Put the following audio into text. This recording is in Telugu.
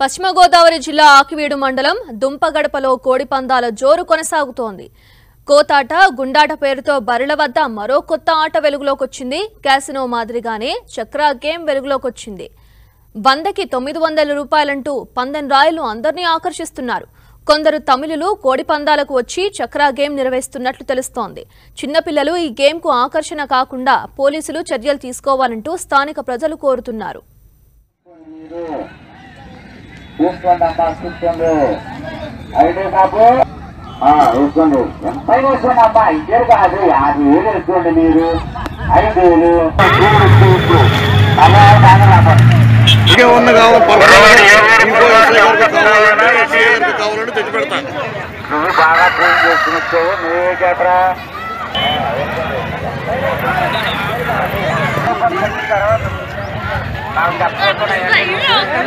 పశ్చిమ గోదావరి జిల్లా ఆకివీడు మండలం దుంపగడపలో కోడిపందాల జోరు కొనసాగుతోంది కోతాట గుండాట పేరుతో బరిల వద్ద మరో కొత్త ఆట వెలుగులోకొచ్చింది క్యాసినో మాదిరిగానే చక్రా గేమ్ వెలుగులోకొచ్చింది వందకి తొమ్మిది వందల రూపాయలంటూ పందెం రాయలు అందరినీ ఆకర్షిస్తున్నారు కొందరు తమిళులు కోడి పందాలకు వచ్చి చక్రా గేమ్ నిర్వహిస్తున్నట్లు తెలుస్తోంది చిన్నపిల్లలు ఈ గేమ్కు ఆకర్షణ కాకుండా పోలీసులు చర్యలు తీసుకోవాలంటూ స్థానిక ప్రజలు కోరుతున్నారు చూసుకోండి అమ్మా చూసుకోండి ఐడి బాబు ఆ, వేసుకోండి ఎంత వేసుకోండి అమ్మా ఇంకేరు కాదు యాభై వేలు వేసుకోండి మీరు ఐదు వేలు అలా తాగరామ్మా. ఇంకే ఉన్న కావాలి పలానా ఇంకో ఎస్ఐ గారికి కావాలంటే ఎస్ఐ గారికి కావాలంటే తెచ్చి పెడతా నువ్వు బాగా ఫోన్ చేసుకుని నువ్వే చెప్పరా నాకు చెప్పకుండా